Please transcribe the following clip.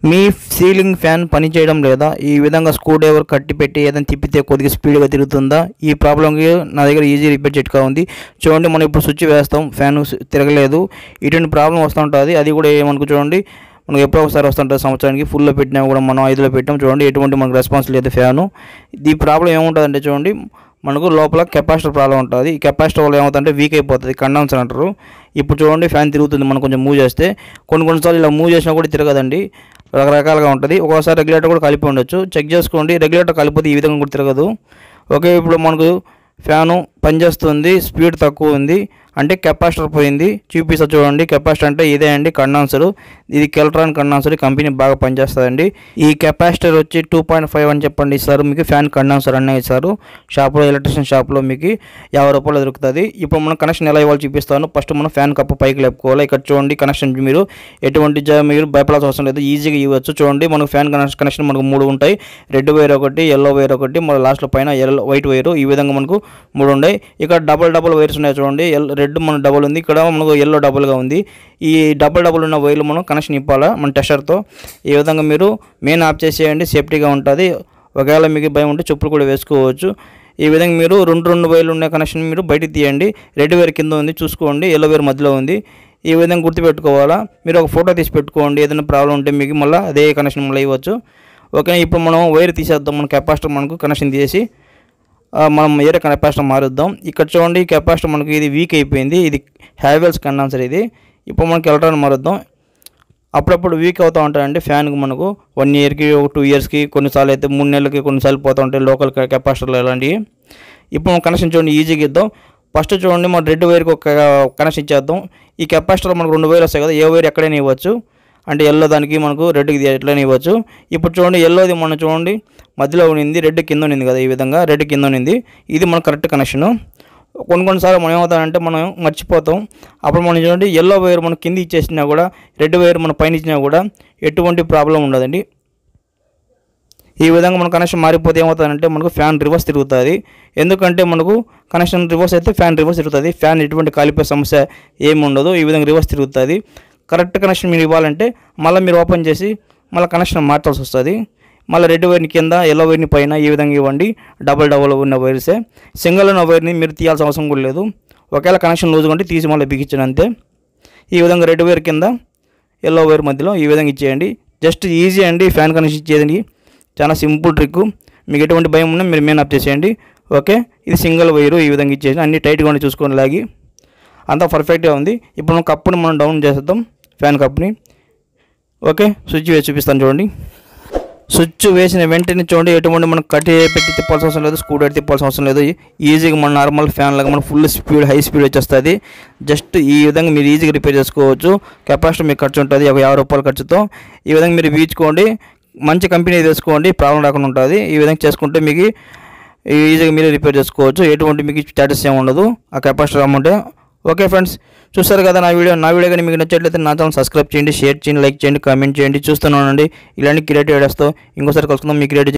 మీ ceiling fan పనిచేయడం లేదా ఈ విధంగా స్క్రూ డ్రైవర్ కట్టి పెట్టి ఏదైనా తిప్పితే కొద్దిగా స్పీడ్గా తిరుగుతుందా ఈ ప్రాబ్లంకి నా దగ్గర ఈజీ రిపేర్ చిట్కా ఉంది చూడండి మనం ఇప్పుడు స్విచ్ వేస్తాం ఫ్యాన్ తిరగలేదు ఇటువంటి ప్రాబ్లం వస్తూ ఉంటుంది అది కూడా ఏమనుకో చూడండి మనకు ఎప్పుడో ఒకసారి వస్తుంటుంది సంవత్సరానికి ఫుల్లో పెట్టినా కూడా మనం ఐదులో పెట్టాం చూడండి ఎటువంటి మనకు రెస్పాన్స్ లేదు ఫ్యాను ఈ ప్రాబ్లం ఏముంటుందంటే చూడండి మనకు లోపల కెపాసిటర్ ప్రాబ్లం ఉంటుంది ఈ కెపాసిటర్ వల్ల ఏమవుతుందంటే వీక్ అయిపోతుంది కండెన్సర్ అంటారు ఇప్పుడు చూడండి ఫ్యాన్ తిరుగుతుంది మనం కొంచెం మూవ్ చేస్తే కొన్ని కొన్నిసార్లు ఇలా మూవ్ చేసినా కూడా తిరగదండి రకరకాలుగా ఉంటుంది ఒక్కోసారి రెగ్యులేటర్ కూడా కలిపి ఉండొచ్చు చెక్ చేసుకోండి రెగ్యులేటర్ కలిపితే ఈ విధంగా కూడా తిరగదు ఓకే ఇప్పుడు మనకు ఫ్యాను పనిచేస్తుంది స్పీడ్ తక్కువ ఉంది అంటే కెపాసిటర్ పోయింది చూపిస్తా చూడండి కెపాసిటర్ అంటే ఇదే అండి కండెన్సర్ ఇది కెల్ట్రాన్ కండెన్సర్ కంపెనీ బాగా పనిచేస్తుందండి ఈ కెపాసిటర్ వచ్చి టూ పాయింట్ ఫైవ్ అని చెప్పండి ఇస్తారు మీకు ఫ్యాన్ కండెన్సర్ అన్నీ ఇస్తారు షాప్లో ఎలక్ట్రిషియన్ షాప్లో మీకు యాభై రూపాయలు దొరుకుతుంది ఇప్పుడు మనం కనెక్షన్ ఎలా ఇవ్వాలి చూపిస్తాను ఫస్ట్ మనం ఫ్యాన్ కప్పు పైకి లేపుకోవాలి ఇక్కడ చూడండి కనెక్షన్ మీరు ఎటువంటి జ- మీరు భయపడాల్సిన అవసరం లేదు ఈజీగా ఇవ్వచ్చు చూడండి మనకు ఫ్యాన్ కనెక్షన్ కనెక్షన్ మనకు మూడు ఉంటాయి రెడ్ వైర్ ఒకటి ఎల్లో వైర్ ఒకటి మన లాస్ట్లో పైన ఎల్లో వైట్ వైర్ ఈ విధంగా మనకు మూడు ఉన్నాయి ఇక్కడ డబల్ డబల్ వైర్స్ ఉన్నాయి చూడండి ఎల్ రెడ్ మన డబల్ ఉంది ఇక్కడ మనకు ఎల్లో డబల్గా ఉంది ఈ డబల్ డబల్ ఉన్న వైర్లు మనం కనెక్షన్ ఇవ్వాలా మన టెస్టర్తో ఈ విధంగా మీరు మెయిన్ ఆఫ్ చేసేయండి సేఫ్టీగా ఉంటుంది ఒకవేళ మీకు భయం ఉంటే చెప్పులు కూడా వేసుకోవచ్చు ఈ విధంగా మీరు రెండు రెండు వైర్లు ఉన్న కనెక్షన్ మీరు బయటికి తీయండి రెడ్ వైర్ కింద ఉంది చూసుకోండి ఎల్లో వైర్ మధ్యలో ఉంది ఈ విధంగా గుర్తుపెట్టుకోవాలా మీరు ఒక ఫోటో తీసి పెట్టుకోండి ఏదైనా ప్రాబ్లం ఉంటే మీకు మళ్ళీ అదే కనెక్షన్ మళ్ళీ ఇవ్వచ్చు ఓకే ఇప్పుడు మనం వైర్ తీసేద్దాం మన కెపాసిటర్ మనకు కనెక్షన్ తీసి ఆ, మనం వేరే కెపాసిటర్ మారుద్దాం ఇక్కడ చూడండి ఈ కెపాసిటర్ మనకి ఇది వీక్ అయిపోయింది ఇది హ్యావెల్స్ కండెన్సర్ ఇది ఇప్పుడు మనకి ఎలక్ట్రాన్ మారుద్దాం అప్పుడప్పుడు వీక్ అవుతూ ఉంటాయండి ఫ్యాన్కి మనకు వన్ ఇయర్కి ఒక టూ ఇయర్స్కి కొన్నిసార్లు అయితే మూడు నెలలకి కొన్నిసార్లు పోతూ ఉంటాయి లోకల్ కెపాసిటర్లు అలాంటివి ఇప్పుడు మనం కనెక్షన్ చూడండి ఈజీగా ఇద్దాం ఫస్ట్ చూడండి మనం రెడ్ వైర్కి ఒక కనెక్షన్ ఇచ్చేద్దాం ఈ కెపాసిటర్ మనకు రెండు వైర్ వస్తాయి కదా ఏ వైర్ ఎక్కడైనా ఇవ్వచ్చు అంటే ఎల్లో దానికి మనకు రెడ్కి ఎట్లయినా ఇవ్వచ్చు ఇప్పుడు చూడండి ఎల్లోది మనం చూడండి మధ్యలో ఉన్నింది రెడ్ కింద ఉన్నింది కదా ఈ విధంగా రెడ్ కింద ఉన్నింది ఇది మన కరెక్ట్ కనెక్షను కొన్ని కొన్నిసార్లు మనం ఏమవుతామంటే మనం మర్చిపోతాం అప్పుడు మనం చూడండి ఎల్లో వైర్ మనం కింద ఇచ్చేసినా కూడా రెడ్ వైర్ మనం పైన ఇచ్చినా కూడా ఎటువంటి ప్రాబ్లం ఉండదండి ఈ విధంగా మన కనెక్షన్ మారిపోతే ఏమవుతుందంటే మనకు ఫ్యాన్ రివర్స్ తిరుగుతుంది ఎందుకంటే మనకు కనెక్షన్ రివర్స్ అయితే ఫ్యాన్ రివర్స్ తిరుగుతుంది ఫ్యాన్ ఎటువంటి కాలిపోయే సమస్య ఏమి ఉండదు ఈ విధంగా రివర్స్ తిరుగుతుంది కరెక్ట్ కనెక్షన్ మీరు ఇవ్వాలంటే మళ్ళీ మీరు ఓపెన్ చేసి మళ్ళీ కనెక్షన్ మార్చాల్సి వస్తుంది మళ్ళీ రెడ్ వైర్ని కింద ఎల్లో వైర్ని పైన ఈ విధంగా ఇవ్వండి డబల్ డబల్ ఉన్న వైర్సే సింగిల్ ఉన్న వైర్ని మీరు తీయాల్సిన అవసరం కూడా లేదు ఒకవేళ కనెక్షన్ లూజ్ ఉంటే తీసి మళ్ళీ బిగించండి అంతే ఈ విధంగా రెడ్ వైర్ కింద ఎల్లో వైర్ మధ్యలో ఈ విధంగా ఇచ్చేయండి జస్ట్ ఈజీ అండి ఫ్యాన్ కనెక్షన్ ఇచ్చేది చాలా సింపుల్ ట్రిక్ మీకు ఎటువంటి భయం ఉన్నా మీరు మెయిన్ ఆఫ్ చేసేయండి ఓకే ఇది సింగిల్ వైరు ఈ విధంగా ఇచ్చేసి అన్ని టైట్గా ఉండి చూసుకొని లాగి అంతా పర్ఫెక్ట్గా ఉంది ఇప్పుడు మనం కప్పుని మనం డౌన్ చేసేద్దాం ఫ్యాన్ కప్ని ఓకే స్విచ్ వేసి చూపిస్తాను చూడండి స్విచ్ వేసిన వెంటనే చూడండి ఎటువంటి మనం కట్టి పెట్టి తిప్పాల్సిన అవసరం లేదు స్క్రూ డ్రైవర్ తిప్పాల్సిన అవసరం లేదు ఈజీగా మన నార్మల్ ఫ్యాన్ లాగా మన ఫుల్ స్పీడ్ హై స్పీడ్ వచ్చేస్తుంది జస్ట్ ఈ విధంగా మీరు ఈజీగా రిపేర్ చేసుకోవచ్చు కెపాసిటీ మీకు ఖర్చు ఉంటుంది ఒక యాభై రూపాయల ఖర్చుతో ఈ విధంగా మీరు వీచుకోండి మంచి కంపెనీ తీసుకోండి ప్రాబ్లం రాకుండా ఉంటుంది ఈ విధంగా చేసుకుంటే మీకు ఈజీగా మీరు రిపేర్ చేసుకోవచ్చు ఎటువంటి మీకు స్టాటస్ ఏమి ఉండదు ఆ కెపాసిటీ అమౌంట్ ఓకే ఫ్రెండ్స్ చూస్తారు కదా నా వీడియో నా వీడియో కానీ మీకు నచ్చట్లయితే నా ఛానల్ సబ్స్క్రైబ్ చేయండి షేర్ చేయండి లైక్ చేయండి కామెంట్ చేయండి చూస్తూనే ఉండండి ఇలాంటి క్రియేటివ్ ఐడియాస్తో ఇంకోసారి కలుసుకుందాం మీ క్రియేటివ్